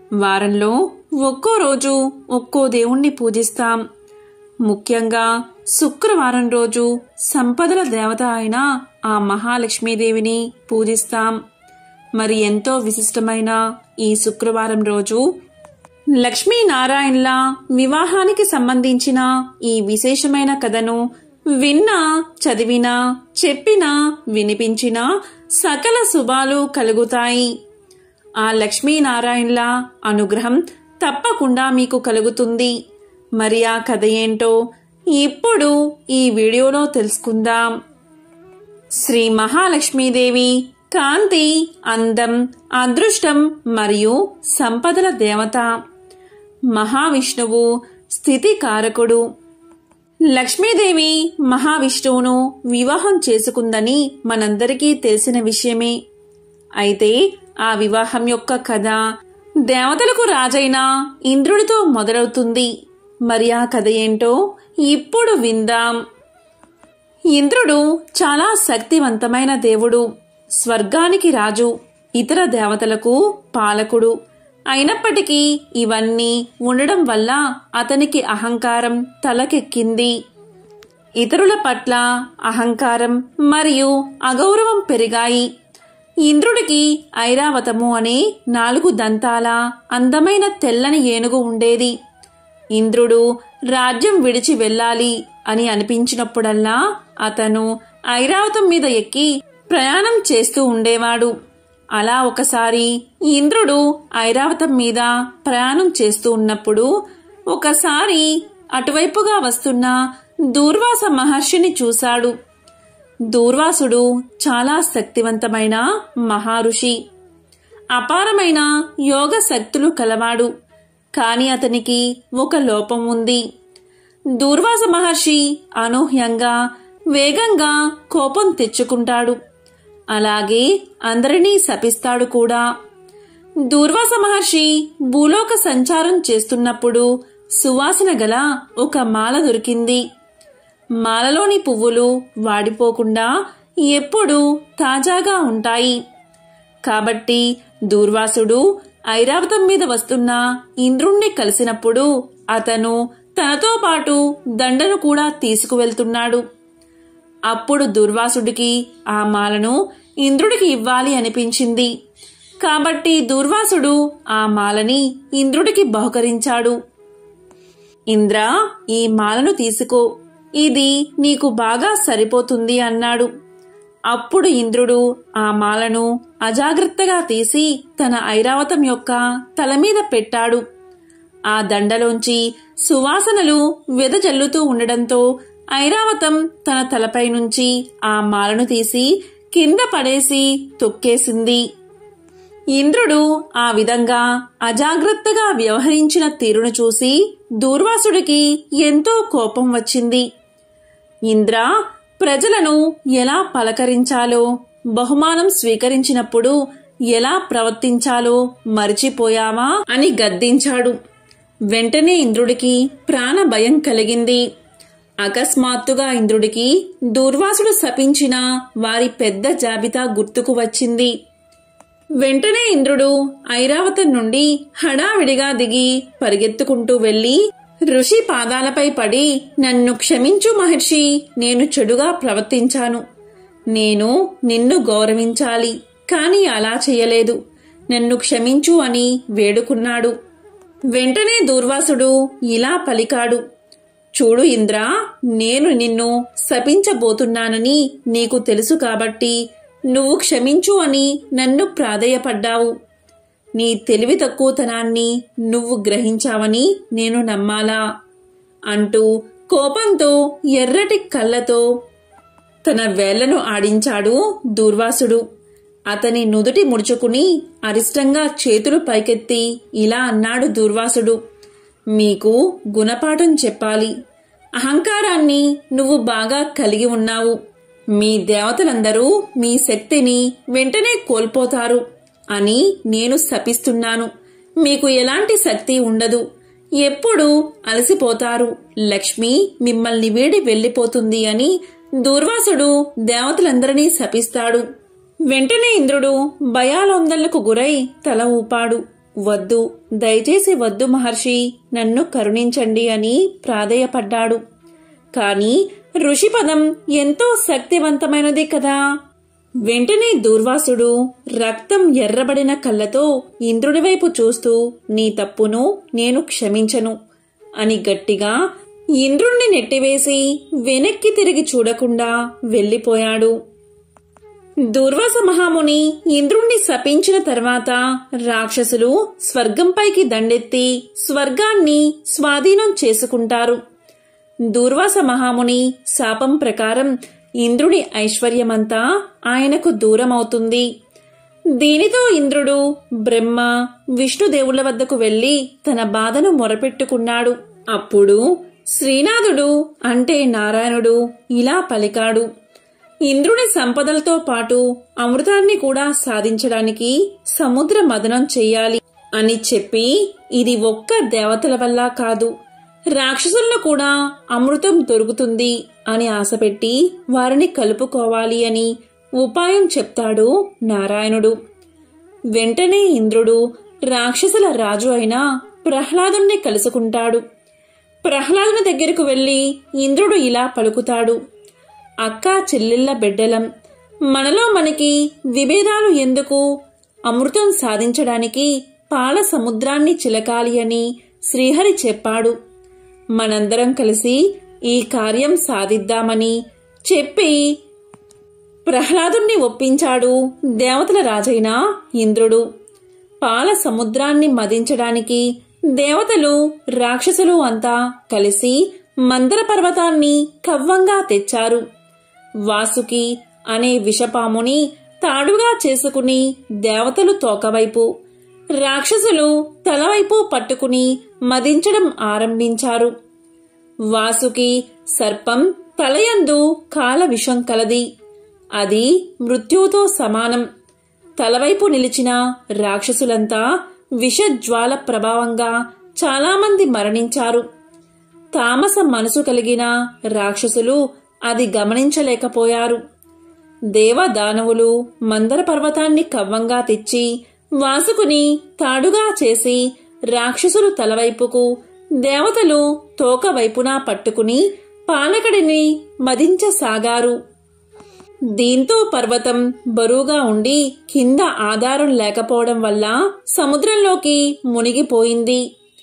వారంలో ఒక్కో రోజు ఒక్కో దేవుణ్ణి పూజిస్తాం ముఖ్యంగా శుక్రవారం రోజు సంపదల దేవత అయిన ఆ మహాలక్ష్మీదేవిని పూజిస్తాం మరి ఎంతో విశిష్టమైన ఈ శుక్రవారం రోజు లక్ష్మీనారాయణల వివాహానికి సంబంధించిన ఈ విశేషమైన కథను విన్నా చదివినా చెప్పినా వినిపించినా సకల శుభాలు కలుగుతాయి ఆ లక్ష్మీనారాయణల అనుగ్రహం తప్పకుండా మీకు కలుగుతుంది మరి ఆ కథ ఏంటో ఇప్పుడు ఈ వీడియోలో తెలుసుకుందాం శ్రీ మహాలక్ష్మీదేవి కాంతి అందం అదృష్టం మరియు సంపదల దేవత మహావిష్ణువు స్థితి కారకుడు లక్ష్మీదేవి మహావిష్ణువును వివాహం చేసుకుందని మనందరికీ తెలిసిన విషయమే అయితే ఆ వివాహం యొక్క కథ దేవతలకు రాజైన ఇంద్రుడితో మొదలవుతుంది మరి ఆ కథ ఏంటో ఇప్పుడు విందాం ఇంద్రుడు చాలా శక్తివంతమైన దేవుడు స్వర్గానికి రాజు ఇతర దేవతలకు పాలకుడు అయినప్పటికీ ఇవన్నీ ఉండడం వల్ల అతనికి అహంకారం తలకెక్కింది ఇతరుల పట్ల అహంకారం మరియు అగౌరవం పెరిగాయి ఇంద్రుడికి ఐరావతము అనే నాలుగు దంతాల అందమైన తెల్లని ఏనుగు ఉండేది ఇంద్రుడు రాజ్యం విడిచి వెళ్ళాలి అని అనిపించినప్పుడల్లా అతను ఐరావతం మీద ఎక్కి ప్రయాణం చేస్తూ ఉండేవాడు అలా ఒకసారి ఇంద్రుడు ఐరావతం మీద ప్రయాణం చేస్తూ ఉన్నప్పుడు ఒకసారి అటువైపుగా వస్తున్న దూర్వాస మహర్షిని చూశాడు దూర్వాసుడు చాలా శక్తివంతమైన మహారుషి అపారమైన యోగ శక్తులు కలవాడు కాని అతనికి ఒక లోపం ఉంది దూర్వాస మహర్షి అనూహ్యంగా వేగంగా కోపం తెచ్చుకుంటాడు అలాగే అందరినీ శపిస్తాడు కూడా దూర్వాస మహర్షి భూలోక సంచారం చేస్తున్నప్పుడు సువాసన గల ఒక మాల దొరికింది మాలలోని పువ్వులు వాడిపోకుండా ఎప్పుడూ తాజాగా ఉంటాయి కాబట్టి దూర్వాసుడు ఐరావతం మీద వస్తున్న ఇంద్రుణ్ణి కలిసినప్పుడు అతను తనతో పాటు దండను కూడా తీసుకువెళ్తున్నాడు అప్పుడు దుర్వాసుడికి ఆ మాలను ఇంద్రుడికి ఇవ్వాలి అనిపించింది కాబట్టి దుర్వాసుడు ఆ మాలని ఇంద్రుడికి బహుకరించాడు ఇంద్ర ఈ మాలను తీసుకో ఇది నీకు బాగా సరిపోతుంది అన్నాడు అప్పుడు ఇంద్రుడు ఆ మాలను అజాగ్రత్తగా తీసి తన ఐరావతం యొక్క తల మీద పెట్టాడు ఆ దండలోంచి సువాసనలు వెదజల్లుతూ ఉండడంతో ఐరావతం తన తలపై నుంచి ఆ మాలను తీసి కింద పడేసి తొక్కేసింది ఇంద్రుడు ఆ విధంగా అజాగ్రత్తగా వ్యవహరించిన తీరును చూసి దూర్వాసుడికి ఎంతో కోపం వచ్చింది ఇంద్ర ప్రజలను ఎలా పలకరించాలో బహుమానం స్వీకరించినప్పుడు ఎలా ప్రవర్తించాలో మరిచిపోయావా అని గద్దించాడు వెంటనే ఇంద్రుడికి ప్రాణ భయం కలిగింది అకస్మాత్తుగా ఇంద్రుడికి దూర్వాసుడు శపించిన వారి పెద్ద జాబితా గుర్తుకు వచ్చింది వెంటనే ఇంద్రుడు ఐరావతం నుండి హడావిడిగా దిగి పరిగెత్తుకుంటూ వెళ్లి ఋషి పాదాలపై పడి నన్ను క్షమించు మహర్షి నేను చెడుగా ప్రవర్తించాను నేను నిన్ను గౌరవించాలి కాని అలా చేయలేదు నన్ను క్షమించు అని వేడుకున్నాడు వెంటనే దూర్వాసుడు ఇలా పలికాడు చూడు ఇంద్ర నేను నిన్ను శపించబోతున్నానని నీకు తెలుసు కాబట్టి నువ్వు క్షమించు అని నన్ను ప్రాధేయపడ్డావు నీ తెలివి తక్కువతనాన్ని నువ్వు గ్రహించావని నేను నమ్మాలా అంటూ కోపంతో ఎర్రటి కళ్ళతో తన వేళ్లను ఆడించాడు దూర్వాసుడు అతని నుదుటి ముడుచుకుని అరిష్టంగా చేతులు పైకెత్తి ఇలా అన్నాడు దూర్వాసుడు మీకు గుణపాఠం చెప్పాలి అహంకారాన్ని నువ్వు బాగా కలిగి ఉన్నావు మీ దేవతలందరూ మీ శక్తిని వెంటనే కోల్పోతారు అని నేను శపిస్తున్నాను మీకు ఎలాంటి శక్తి ఉండదు ఎప్పుడు అలసిపోతారు లక్ష్మి మిమ్మల్ని వీడి వెళ్లిపోతుంది అని దూర్వాసుడు దేవతలందరినీ శపిస్తాడు వెంటనే ఇంద్రుడు భయాలొందలకు గురై తల ఊపాడు వద్దు దయచేసి వద్దు మహర్షి నన్ను కరుణించండి అని ప్రాధేయపడ్డాడు కాని ఋషిపదం ఎంతో శక్తివంతమైనది కదా వెంటనే దూర్వాసుడు రక్తం ఎర్రబడిన కళ్ళతో ఇంద్రుడి వైపు చూస్తూ నీ తప్పును నేను క్షమించను అని గట్టిగా ఇంద్రుణ్ణి నెట్టివేసి వెనక్కి తిరిగి చూడకుండా వెళ్ళిపోయాడు దుర్వాస మహాముని ఇంద్రుణ్ణి శపించిన తర్వాత రాక్షసులు స్వర్గంపైకి దండెత్తి స్వర్గాన్ని స్వాధీనం చేసుకుంటారు దూర్వాస మహాముని శాపం ప్రకారం ఇంద్రుడి ఐశ్వర్యమంతా ఆయనకు దూరమవుతుంది దీనితో ఇంద్రుడు బ్రహ్మ విష్ణుదేవుల వద్దకు వెళ్లి తన బాధను మొరపెట్టుకున్నాడు అప్పుడు శ్రీనాథుడు అంటే నారాయణుడు ఇలా పలికాడు ఇంద్రుని సంపదలతో పాటు అమృతాన్ని కూడా సాధించడానికి సముద్ర మదనం చెయ్యాలి అని చెప్పి ఇది ఒక్క దేవతల వల్ల కాదు రాక్షసులను కూడా అమృతం దొరుకుతుంది అని ఆశపెట్టి వారిని కలుపుకోవాలి అని ఉపాయం చెప్తాడు నారాయణుడు వెంటనే ఇంద్రుడు రాక్షసుల రాజు అయిన ప్రహ్లాదుణ్ణి కలుసుకుంటాడు ప్రహ్లాదుని దగ్గరకు వెళ్లి ఇంద్రుడు ఇలా పలుకుతాడు అక్క చెల్లెళ్ళ బిడ్డలం మనలో మనకి విభేదాలు ఎందుకు అమృతం సాధించడానికి పాల సముద్రాన్ని చిలకాలి అని శ్రీహరి చెప్పాడు మనందరం కలిసి ఈ కార్యం సాధిద్దామని చెప్పి ప్రహ్లాదుణ్ణి ఒప్పించాడు దేవతల రాజైన ఇంద్రుడు పాల సముద్రాన్ని మదించడానికి దేవతలు రాక్షసులు అంతా కలిసి మందర పర్వతాన్ని కవ్వంగా తెచ్చారు వాసుకి అనే విషపాముని తాడుగా చేసుకుని దేవతలు తోకవైపు రాక్షసులు తలవైపు పట్టుకుని మదించడం ఆరంభించారు వాసుకి సర్పం తలయందు కాల విషం కలది అది మృత్యువుతో సమానం తలవైపు నిలిచిన రాక్షసులంతా విషజ్వాల ప్రభావంగా చాలామంది మరణించారు తామస మనసు కలిగిన రాక్షసులు అది గమనించలేకపోయారు దేవదానవులు మందర పర్వతాన్ని కవ్వంగా తెచ్చి వాసుకుని తాడుగా చేసి రాక్షసులు తలవైపుకు దేవతలు తోక వైపున పట్టుకుని పాలకడిని మదించసాగారు దీంతో పర్వతం బరువుగా ఉండి కింద ఆధారం లేకపోవడం వల్ల సముద్రంలోకి మునిగిపోయింది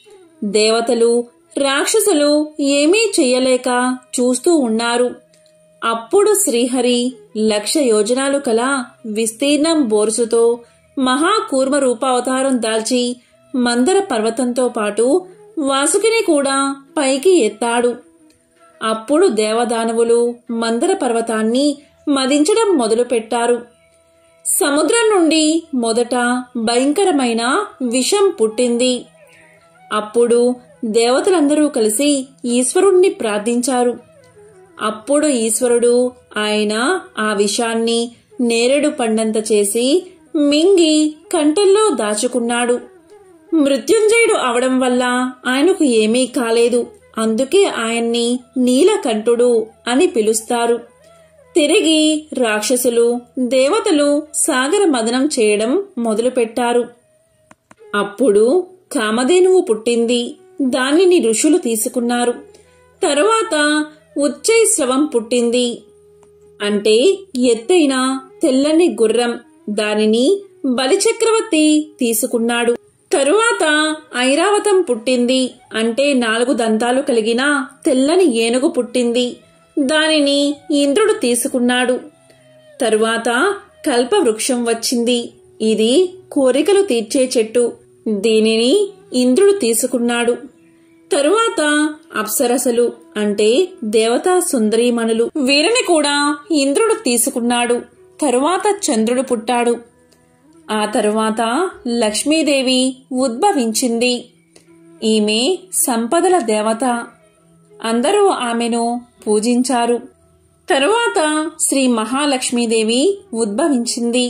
దేవతలు రాక్షసులు ఏమీ చెయ్యలేక చూస్తూ ఉన్నారు అప్పుడు శ్రీహరి లక్ష యోజనాలు కల విస్తీర్ణం బోరుసుతో మహాకూర్మ రూపావతారం దాల్చి మందర పర్వతంతో పాటు వాసుకిని కూడా పైకి ఎత్తాడు అప్పుడు దేవదానవులు మందర పర్వతాన్ని మదించడం మొదలుపెట్టారు సముద్రం నుండి మొదట భయంకరమైన విషం పుట్టింది అప్పుడు దేవతలందరూ కలిసి ఈశ్వరుణ్ణి ప్రార్థించారు అప్పుడు ఈశ్వరుడు ఆయన ఆ విషాన్ని నేరేడు పండంత చేసి మింగి కంఠంలో దాచుకున్నాడు మృత్యుంజయుడు అవడం వల్ల ఆయనకు ఏమీ కాలేదు అందుకే ఆయన్ని నీలకంఠుడు అని పిలుస్తారు తిరిగి రాక్షసులు దేవతలు సాగర మదనం చేయడం మొదలుపెట్టారు అప్పుడు కామధేనువు పుట్టింది దానిని ఋషులు తీసుకున్నారు తరువాత ఉచ్చైశ్రవం పుట్టింది అంటే ఎత్తైన తెల్లని గుర్రం దానిని బలిచక్రవర్తి తీసుకున్నాడు తరువాత ఐరావతం పుట్టింది అంటే నాలుగు దంతాలు కలిగిన తెల్లని ఏనుగు పుట్టింది దానిని ఇంద్రుడు తీసుకున్నాడు తరువాత కల్పవృక్షం వచ్చింది ఇది కోరికలు తీర్చే చెట్టు దీనిని ఇంద్రుడు తీసుకున్నాడు తరువాత అప్సరసలు అంటే దేవతా సుందరీమణులు వీరిని కూడా ఇంద్రుడు తీసుకున్నాడు తరువాత చంద్రుడు పుట్టాడు ఆ తరువాత లక్ష్మీదేవి ఉద్భవించింది ఈమె సంపదల దేవత అందరూ ఆమెను పూజించారు తరువాత శ్రీ మహాలక్ష్మీదేవి ఉద్భవించింది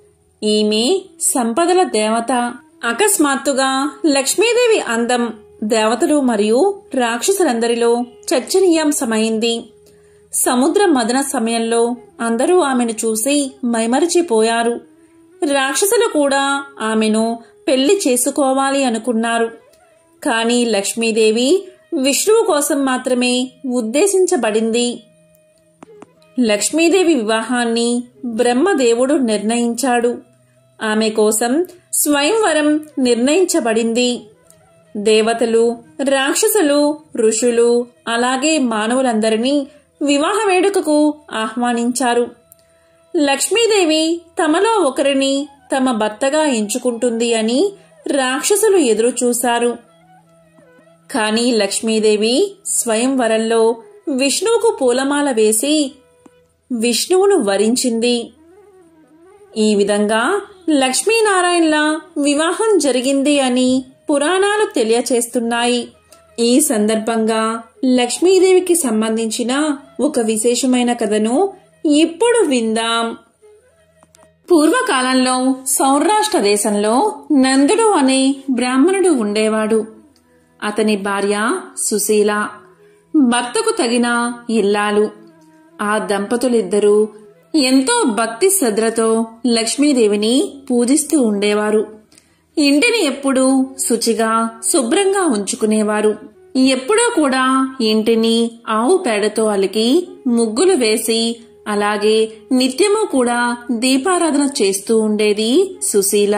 ఈమె సంపదల దేవత అకస్మాత్తుగా లక్ష్మీదేవి అందం దేవతలు మరియు రాక్షసులందరిలో చర్చనీయాంశమైంది సముద్ర మదన సమయంలో అందరూ ఆమెను చూసి మైమరిచిపోయారు రాక్షసులు కూడా ఆమెను పెళ్లి చేసుకోవాలి అనుకున్నారు కానీ లక్ష్మీదేవి విష్ణువు కోసం మాత్రమే ఉద్దేశించబడింది లక్ష్మీదేవి వివాహాన్ని బ్రహ్మదేవుడు నిర్ణయించాడు ఆమె కోసం స్వయంవరం నిర్ణయించబడింది దేవతలు రాక్షసులు ఋషులు అలాగే మానవులందరినీ వివాహ వేడుకకు ఆహ్వానించారు లక్ష్మీదేవి తమలో ఒకరిని తమ భర్తగా ఎంచుకుంటుంది అని రాక్షసులు ఎదురు చూశారు కానీ లక్ష్మీదేవి స్వయంవరంలో విష్ణువుకు పూలమాల వేసి విష్ణువును వరించింది ఈ విధంగా లక్ష్మీనారాయణల వివాహం జరిగింది అని పురాణాలు తెలియచేస్తున్నాయి ఈ సందర్భంగా లక్ష్మీదేవికి సంబంధించిన ఒక విశేషమైన కథను ఇప్పుడు విందాం పూర్వకాలంలో సౌరాష్ట్ర దేశంలో నందుడు అనే బ్రాహ్మణుడు ఉండేవాడు అతని భార్య సుశీల భర్తకు తగిన ఇల్లాలు ఆ దంపతులిద్దరూ ఎంతో భక్తి శ్రద్ధలతో లక్ష్మీదేవిని పూజిస్తూ ఉండేవారు ఇంటిని ఎప్పుడూ శుచిగా శుభ్రంగా ఉంచుకునేవారు ఎప్పుడూ కూడా ఇంటిని ఆవు పేడతో అలికి ముగ్గులు వేసి అలాగే నిత్యము కూడా దీపారాధన చేస్తూ ఉండేది సుశీల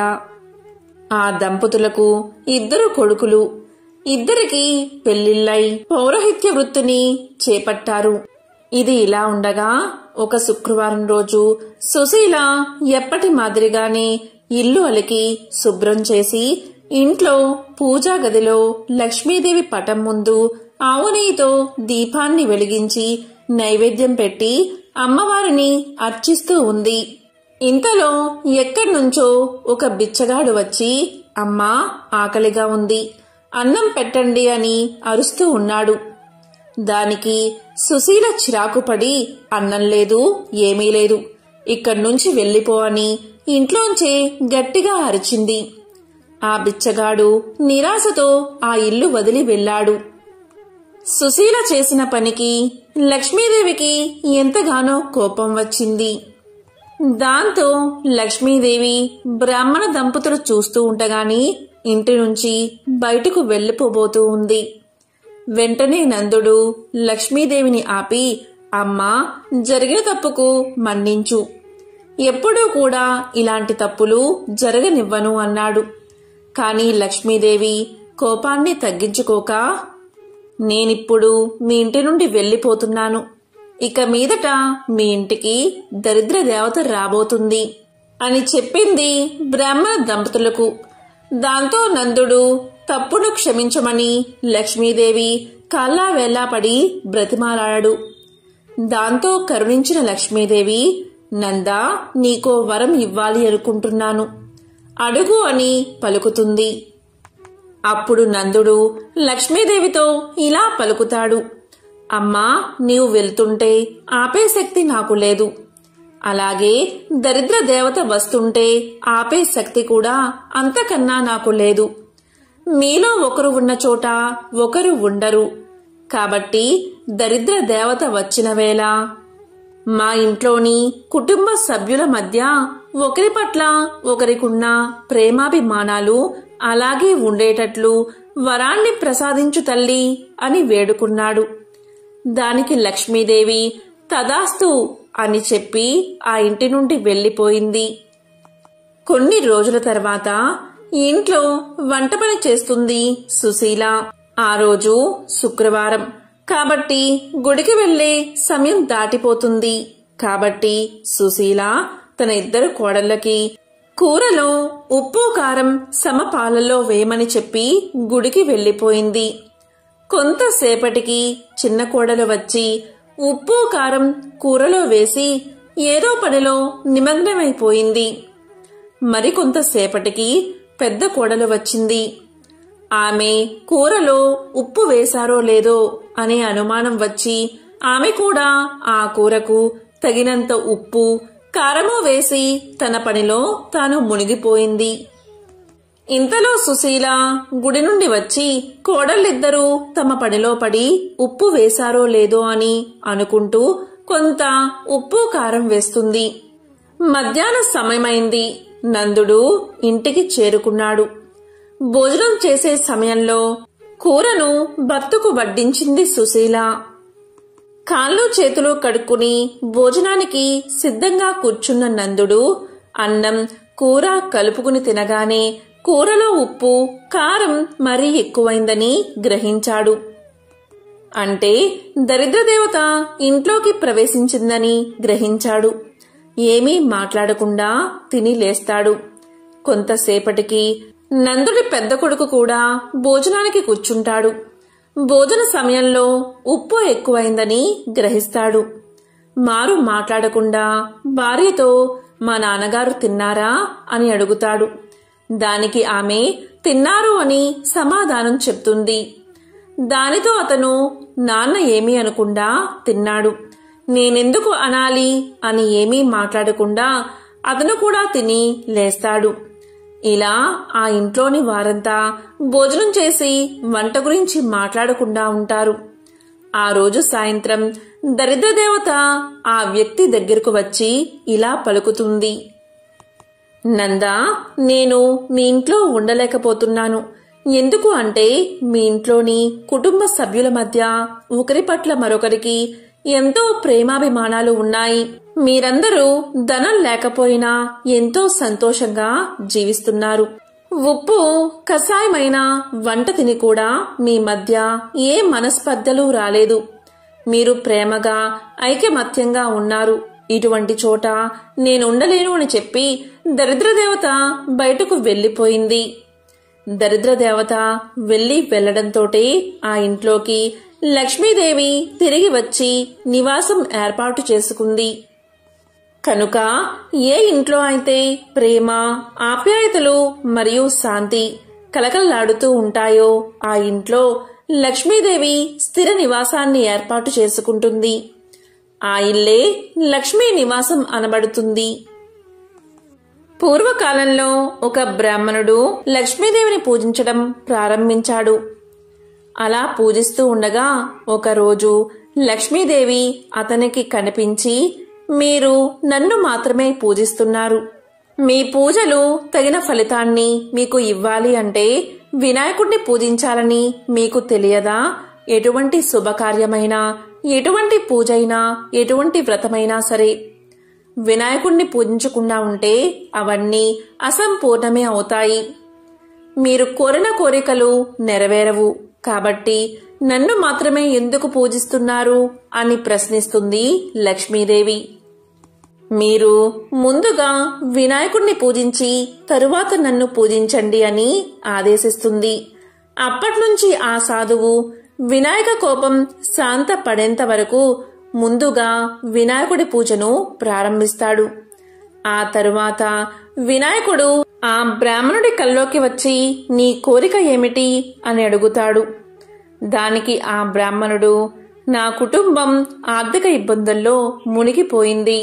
ఆ దంపతులకు ఇద్దరు కొడుకులు ఇద్దరికి పెళ్లిళ్ళై పౌరహిత్య వృత్తిని చేపట్టారు ఇది ఇలా ఉండగా ఒక శుక్రవారం రోజు సుశీల ఎప్పటి మాదిరిగానే ఇల్లు అలికి శుభ్రం చేసి ఇంట్లో పూజా గదిలో లక్ష్మీదేవి పటం ముందు ఆవు నెయ్యితో దీపాన్ని వెలిగించి నైవేద్యం పెట్టి అమ్మవారిని అర్చిస్తూ ఉంది ఇంతలో ఎక్కడి నుంచో ఒక బిచ్చగాడు వచ్చి అమ్మా ఆకలిగా ఉంది అన్నం పెట్టండి అని అరుస్తూ ఉన్నాడు దానికి సుశీల చిరాకు పడి అన్నం లేదు ఏమీ లేదు ఇక్కడి నుంచి వెళ్ళిపో అని ఇంట్లోంచే గట్టిగా అరిచింది ఆ బిచ్చగాడు నిరాశతో ఆ ఇల్లు వదిలి వెళ్ళాడు సుశీల చేసిన పనికి లక్ష్మీదేవికి ఎంతగానో కోపం వచ్చింది దాంతో లక్ష్మీదేవి బ్రాహ్మణ దంపతులు చూస్తూ ఉండగాని ఇంటి నుంచి బయటకు వెళ్ళిపోబోతూ ఉంది వెంటనే నందుడు లక్ష్మీదేవిని ఆపి అమ్మా జరిగిన తప్పుకు మన్నించు ఎప్పుడూ కూడా ఇలాంటి తప్పులు జరగనివ్వను అన్నాడు కాని లక్ష్మీదేవి కోపాన్ని తగ్గించుకోక నేనిప్పుడు మీ ఇంటి నుండి వెళ్ళిపోతున్నాను ఇక మీదట మీ ఇంటికి దరిద్ర దేవత రాబోతుంది అని చెప్పింది బ్రాహ్మణ దంపతులకు దాంతో నందుడు తప్పును క్షమించమని లక్ష్మీదేవి కాల్లా వేళ్లాపడి బ్రతిమాలాడాడు దాంతో కరుణించిన లక్ష్మీదేవి నందా నీకో వరం ఇవ్వాలి అనుకుంటున్నాను అడుగు అని పలుకుతుంది అప్పుడు నందుడు లక్ష్మీదేవితో ఇలా పలుకుతాడు అమ్మా నీవు వెళ్తుంటే ఆపే శక్తి నాకు లేదు అలాగే దరిద్ర దేవత వస్తుంటే ఆపే శక్తి కూడా అంతకన్నా నాకు లేదు మీలో ఒకరు ఉన్న చోట ఒకరు ఉండరు కాబట్టి దరిద్ర దేవత వచ్చిన వేళ మా ఇంట్లోని కుటుంబ సభ్యుల మధ్య ఒకరి పట్ల ఒకరికున్న ప్రేమాభిమానాలు అలాగే ఉండేటట్లు వరాన్ని ప్రసాదించు తల్లి అని వేడుకున్నాడు దానికి లక్ష్మీదేవి తదాస్తు అని చెప్పి ఆ ఇంటి నుండి వెళ్ళిపోయింది కొన్ని రోజుల తర్వాత ఇంట్లో వంట పని చేస్తుంది సుశీల ఆ రోజు శుక్రవారం కాబట్టి గుడికి వెళ్లే సమయం దాటిపోతుంది కాబట్టి సుశీల తన ఇద్దరు కోడళ్ళకి కూరలో ఉప్పు కారం సమపాలలో వేయమని చెప్పి గుడికి వెళ్లిపోయింది కొంతసేపటికి చిన్న కోడలు వచ్చి ఉప్పు కారం కూరలో వేసి ఏదో పనిలో నిమగ్నమైపోయింది మరికొంతసేపటికి పెద్ద కోడలు వచ్చింది ఆమె కూరలో ఉప్పు వేశారో లేదో అనే అనుమానం వచ్చి ఆమె కూడా ఆ కూరకు తగినంత ఉప్పు కారము వేసి తన పనిలో తాను మునిగిపోయింది ఇంతలో సుశీల గుడి నుండి వచ్చి కోడళ్ళిద్దరూ తమ పనిలో పడి ఉప్పు వేశారో లేదో అని అనుకుంటూ కొంత ఉప్పు కారం వేస్తుంది మధ్యాహ్న సమయమైంది నందుడు ఇంటికి చేరుకున్నాడు భోజనం చేసే సమయంలో కూరను భర్తకు వడ్డించింది సుశీల కాళ్ళు చేతులు కడుక్కుని భోజనానికి సిద్ధంగా కూర్చున్న నందుడు అన్నం కూర కలుపుకుని తినగానే కూరలో ఉప్పు కారం మరీ ఎక్కువైందని గ్రహించాడు అంటే దరిద్రదేవత ఇంట్లోకి ప్రవేశించిందని గ్రహించాడు ఏమీ మాట్లాడకుండా తిని లేస్తాడు కొంతసేపటికి నందుడి పెద్ద కొడుకు కూడా భోజనానికి కూర్చుంటాడు భోజన సమయంలో ఉప్పు ఎక్కువైందని గ్రహిస్తాడు మారు మాట్లాడకుండా భార్యతో మా నాన్నగారు తిన్నారా అని అడుగుతాడు దానికి ఆమె తిన్నారు అని సమాధానం చెప్తుంది దానితో అతను నాన్న ఏమీ అనకుండా తిన్నాడు నేనెందుకు అనాలి అని ఏమీ మాట్లాడకుండా అతను కూడా తిని లేస్తాడు ఇలా ఆ ఇంట్లోని వారంతా భోజనం చేసి వంట గురించి మాట్లాడకుండా ఉంటారు ఆ రోజు సాయంత్రం దరిద్రదేవత ఆ వ్యక్తి దగ్గరకు వచ్చి ఇలా పలుకుతుంది నందా నేను మీ ఇంట్లో ఉండలేకపోతున్నాను ఎందుకు అంటే మీ ఇంట్లోని కుటుంబ సభ్యుల మధ్య ఒకరి పట్ల మరొకరికి ఎంతో ప్రేమాభిమానాలు ఉన్నాయి మీరందరూ ధనం లేకపోయినా ఎంతో సంతోషంగా జీవిస్తున్నారు ఉప్పు కషాయమైన వంట తిని కూడా మీ మధ్య ఏ మనస్పర్ధలు రాలేదు మీరు ప్రేమగా ఐకమత్యంగా ఉన్నారు ఇటువంటి చోట నేను ఉండలేను అని చెప్పి దరిద్రదేవత బయటకు వెళ్లిపోయింది దరిద్రదేవత వెళ్లి వెళ్లడంతోటే ఆ ఇంట్లోకి లక్ష్మీదేవి తిరిగి వచ్చి నివాసం ఏర్పాటు చేసుకుంది కనుక ఏ ఇంట్లో అయితే ప్రేమ ఆప్యాయతలు మరియు శాంతి కలకల్లాడుతూ ఉంటాయో ఆ ఇంట్లో లక్ష్మీదేవి స్థిర నివాసాన్ని ఏర్పాటు చేసుకుంటుంది ఆ ఇల్లే లక్ష్మీ నివాసం అనబడుతుంది పూర్వకాలంలో ఒక బ్రాహ్మణుడు లక్ష్మీదేవిని పూజించడం ప్రారంభించాడు అలా పూజిస్తూ ఉండగా ఒకరోజు లక్ష్మీదేవి అతనికి కనిపించి మీరు నన్ను మాత్రమే పూజిస్తున్నారు మీ పూజలు తగిన ఫలితాన్ని మీకు ఇవ్వాలి అంటే వినాయకుడిని పూజించాలని మీకు తెలియదా ఎటువంటి శుభకార్యమైనా ఎటువంటి పూజైనా ఎటువంటి వ్రతమైనా సరే వినాయకుడిని పూజించకుండా ఉంటే అవన్నీ అసంపూర్ణమే అవుతాయి మీరు కోరిన కోరికలు నెరవేరవు కాబట్టి నన్ను మాత్రమే ఎందుకు పూజిస్తున్నారు అని ప్రశ్నిస్తుంది లక్ష్మీదేవి మీరు ముందుగా వినాయకుడిని పూజించి తరువాత నన్ను పూజించండి అని ఆదేశిస్తుంది అప్పట్నుంచి ఆ సాధువు వినాయక కోపం శాంత పడేంత వరకు ముందుగా వినాయకుడి పూజను ప్రారంభిస్తాడు ఆ తరువాత వినాయకుడు ఆ బ్రాహ్మణుడి కల్లోకి వచ్చి నీ కోరిక ఏమిటి అని అడుగుతాడు దానికి ఆ బ్రాహ్మణుడు నా కుటుంబం ఆర్థిక ఇబ్బందుల్లో మునిగిపోయింది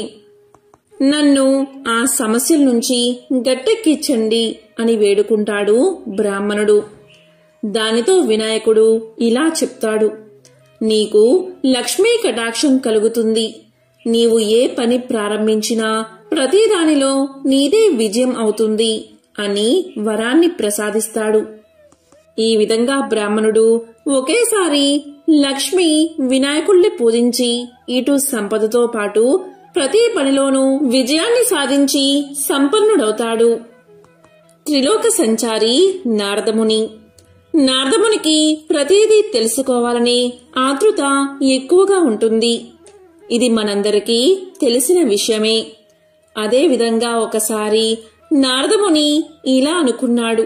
నన్ను ఆ సమస్యల నుంచి గట్టెక్కించండి అని వేడుకుంటాడు బ్రాహ్మణుడు దానితో వినాయకుడు ఇలా చెప్తాడు నీకు లక్ష్మీ కటాక్షం కలుగుతుంది నీవు ఏ పని ప్రారంభించినా ప్రతి దానిలో నీదే విజయం అవుతుంది అని వరాన్ని ప్రసాదిస్తాడు ఈ విధంగా బ్రాహ్మణుడు ఒకేసారి లక్ష్మి వినాయకుణ్ణి పూజించి ఇటు సంపదతో పాటు ప్రతి పనిలోనూ విజయాన్ని సాధించి సంపన్నుడవుతాడు త్రిలోక సంచారి నారదముని నారదమునికి ప్రతిదీ తెలుసుకోవాలనే ఆతృత ఎక్కువగా ఉంటుంది ఇది మనందరికీ తెలిసిన విషయమే అదే విధంగా ఒకసారి నారదముని ఇలా అనుకున్నాడు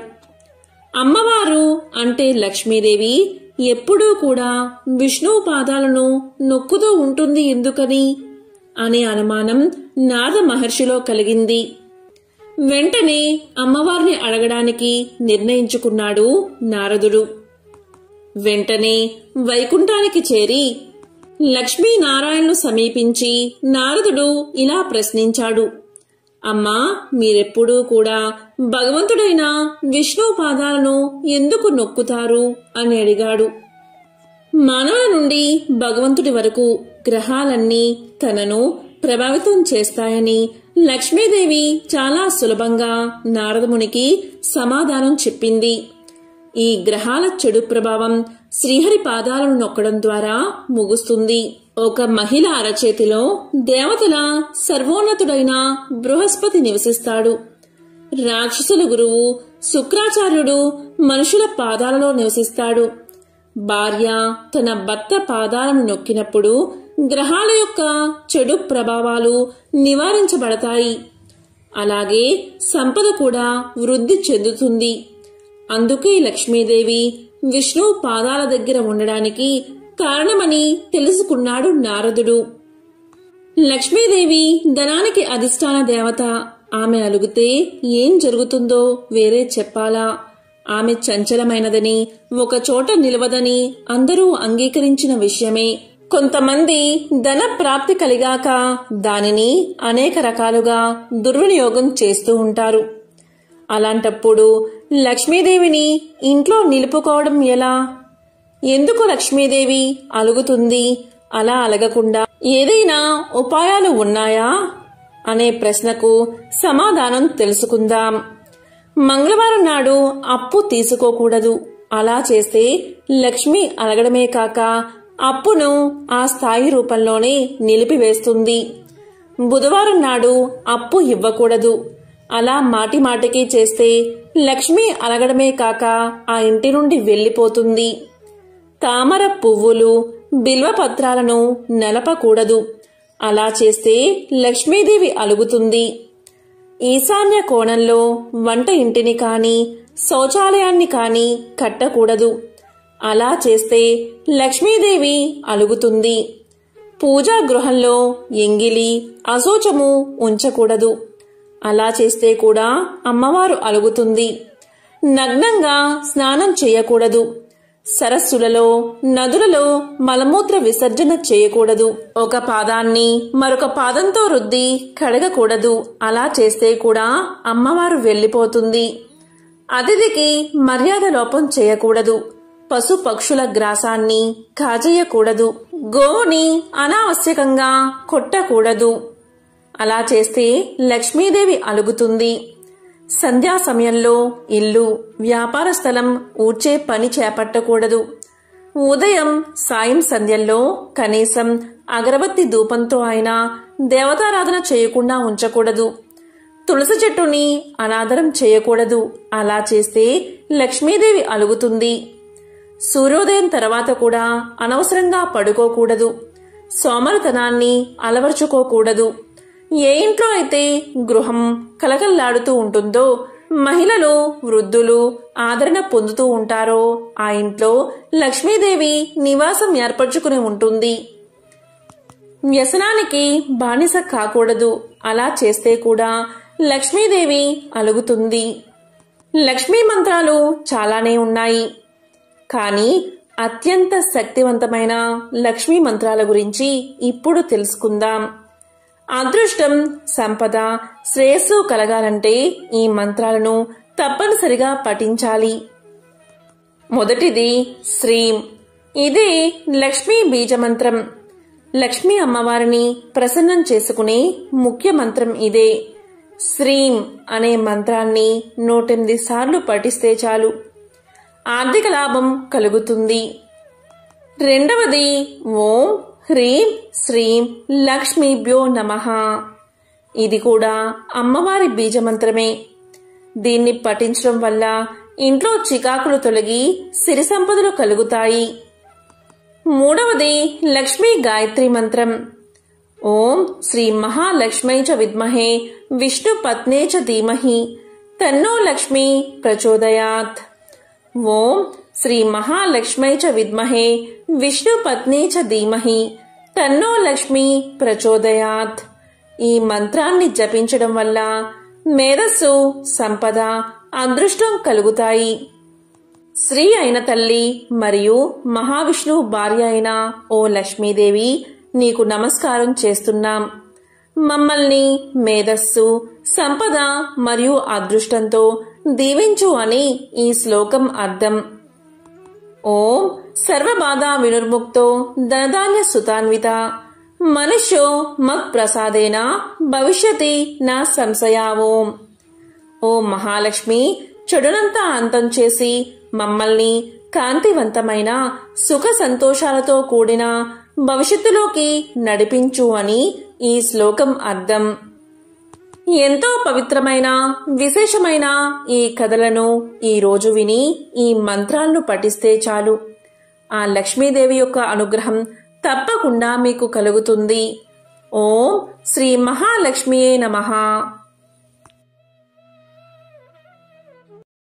అమ్మవారు అంటే లక్ష్మీదేవి ఎప్పుడూ కూడా విష్ణువు పాదాలను నొక్కుతూ ఉంటుంది ఎందుకని అనే అనుమానం నారద మహర్షిలో కలిగింది వెంటనే అమ్మవారిని అడగడానికి నిర్ణయించుకున్నాడు నారదుడు వెంటనే వైకుంఠానికి చేరి లక్ష్మీనారాయణను సమీపించి నారదుడు ఇలా ప్రశ్నించాడు అమ్మా మీరెప్పుడూ కూడా భగవంతుడైన విష్ణు పాదాలను ఎందుకు నొక్కుతారు అని అడిగాడు మానవుల నుండి భగవంతుడి వరకు గ్రహాలన్నీ తనను ప్రభావితం చేస్తాయని లక్ష్మీదేవి చాలా సులభంగా నారదమునికి సమాధానం చెప్పింది ఈ గ్రహాల చెడు ప్రభావం శ్రీహరి పాదాలను నొక్కడం ద్వారా ముగుస్తుంది ఒక మహిళ అరచేతిలో దేవతల సర్వోన్నతుడైన బృహస్పతి నివసిస్తాడు రాక్షసుల గురువు శుక్రాచార్యుడు మనుషుల పాదాలలో నివసిస్తాడు భార్య తన భర్త పాదాలను నొక్కినప్పుడు గ్రహాల యొక్క చెడు ప్రభావాలు నివారించబడతాయి అలాగే సంపద కూడా వృద్ధి చెందుతుంది అందుకే లక్ష్మీదేవి విష్ణు పాదాల దగ్గర ఉండడానికి కారణమని తెలుసుకున్నాడు నారదుడు లక్ష్మీదేవి ధనానికి అధిష్టాన దేవత ఆమె అలుగుతే ఏం జరుగుతుందో వేరే చెప్పాలా ఆమె చంచలమైనదని ఒక చోట నిలవదని అందరూ అంగీకరించిన విషయమే కొంతమంది ధన ప్రాప్తి కలిగాక దానిని అనేక రకాలుగా దుర్వినియోగం చేస్తూ ఉంటారు అలాంటప్పుడు లక్ష్మీదేవిని ఇంట్లో నిలుపుకోవడం ఎలా ఎందుకు లక్ష్మీదేవి అలుగుతుంది అలా అలగకుండా ఏదైనా ఉపాయాలు ఉన్నాయా అనే ప్రశ్నకు సమాధానం తెలుసుకుందాం మంగళవారం నాడు అప్పు తీసుకోకూడదు అలా చేస్తే లక్ష్మి అలగడమే కాక అప్పును ఆ స్థాయి రూపంలోనే నిలిపివేస్తుంది బుధవారం నాడు అప్పు ఇవ్వకూడదు అలా మాటి మాటికి చేస్తే లక్ష్మి అలగడమే కాక ఆ ఇంటి నుండి వెళ్ళిపోతుంది తామర పువ్వులు బిల్వపత్రాలను నలపకూడదు అలా చేస్తే లక్ష్మీదేవి అలుగుతుంది ఈశాన్య కోణంలో వంట ఇంటిని కాని శౌచాలయాన్ని కాని కట్టకూడదు అలా చేస్తే లక్ష్మీదేవి అలుగుతుంది పూజా గృహంలో ఎంగిలి అశోచము ఉంచకూడదు అలా చేస్తే కూడా అమ్మవారు అలుగుతుంది నగ్నంగా స్నానం చేయకూడదు సరస్సులలో నదులలో మలమూత్ర విసర్జన చేయకూడదు ఒక పాదాన్ని మరొక పాదంతో రుద్ది కడగకూడదు అలా చేస్తే కూడా అమ్మవారు వెళ్ళిపోతుంది అతిథికి మర్యాద లోపం చేయకూడదు పశు పక్షుల గ్రాసాన్ని కాజేయకూడదు గోవుని అనావశ్యకంగా కొట్టకూడదు అలా చేస్తే లక్ష్మీదేవి అలుగుతుంది సంధ్యా సమయంలో ఇల్లు వ్యాపార స్థలం ఊడ్చే పని చేపట్టకూడదు ఉదయం సాయం సంధ్యల్లో కనీసం అగరబత్తి ధూపంతో అయినా దేవతారాధన చేయకుండా ఉంచకూడదు తులసి చెట్టుని అనాదరం చేయకూడదు అలా చేస్తే లక్ష్మీదేవి అలుగుతుంది సూర్యోదయం తర్వాత కూడా అనవసరంగా పడుకోకూడదు సోమరతనాన్ని అలవర్చుకోకూడదు ఏ ఇంట్లో అయితే గృహం కలకల్లాడుతూ ఉంటుందో మహిళలు వృద్ధులు ఆదరణ పొందుతూ ఉంటారో ఆ ఇంట్లో లక్ష్మీదేవి నివాసం ఏర్పరచుకుని ఉంటుంది వ్యసనానికి బానిస కాకూడదు అలా చేస్తే కూడా లక్ష్మీదేవి అలుగుతుంది లక్ష్మీ మంత్రాలు చాలానే ఉన్నాయి కానీ అత్యంత శక్తివంతమైన లక్ష్మీ మంత్రాల గురించి ఇప్పుడు తెలుసుకుందాం అదృష్టం సంపద శ్రేయస్సు కలగాలంటే ఈ మంత్రాలను తప్పనిసరిగా పఠించాలి మొదటిది శ్రీం ఇది లక్ష్మీ బీజమంత్రం లక్ష్మీ అమ్మవారిని ప్రసన్నం చేసుకునే ముఖ్య మంత్రం ఇదే శ్రీం అనే మంత్రాన్ని నూటెనిమిది సార్లు పఠిస్తే చాలు ఆర్థిక లాభం కలుగుతుంది రెండవది ఓం హ్రీం శ్రీం లక్ష్మీభ్యో నమః ఇది కూడా అమ్మవారి బీజమంత్రమే దీన్ని పఠించడం వల్ల ఇంట్లో చికాకులు తొలగి సిరి సంపదలు కలుగుతాయి మూడవది లక్ష్మీ గాయత్రి మంత్రం ఓం శ్రీ మహాలక్ష్మై చ విద్మహే విష్ణు పత్నే చ ధీమహి తన్నో లక్ష్మీ ప్రచోదయాత్ ఓం శ్రీ మహాలక్ష్మై చ విద్మహే విష్ణు పత్ని చ ధీమహి తన్నో లక్ష్మి ప్రచోదయాత్ ఈ మంత్రాన్ని జపించడం వల్ల మేధస్సు సంపద అదృష్టం కలుగుతాయి స్త్రీ అయిన తల్లి మరియు మహావిష్ణువు భార్య అయిన ఓ లక్ష్మీదేవి నీకు నమస్కారం చేస్తున్నాం మమ్మల్ని మేధస్సు సంపద మరియు అదృష్టంతో దీవించు అని ఈ శ్లోకం అర్థం ఓం సర్వబాధా వినుర్ముక్తో ధనధాన్య సుతాన్విత మనుష్యో మత్ ప్రసాదేన భవిష్యతి నా సంశయా ఓం ఓ మహాలక్ష్మి చెడునంతా అంతం చేసి మమ్మల్ని కాంతివంతమైన సుఖ సంతోషాలతో కూడిన భవిష్యత్తులోకి నడిపించు అని ఈ శ్లోకం అర్థం ఎంతో పవిత్రమైన విశేషమైన ఈ కథలను ఈ రోజు విని ఈ మంత్రాలను పఠిస్తే చాలు ఆ లక్ష్మీదేవి యొక్క అనుగ్రహం తప్పకుండా మీకు కలుగుతుంది ఓం శ్రీ మహాలక్ష్మియే నమః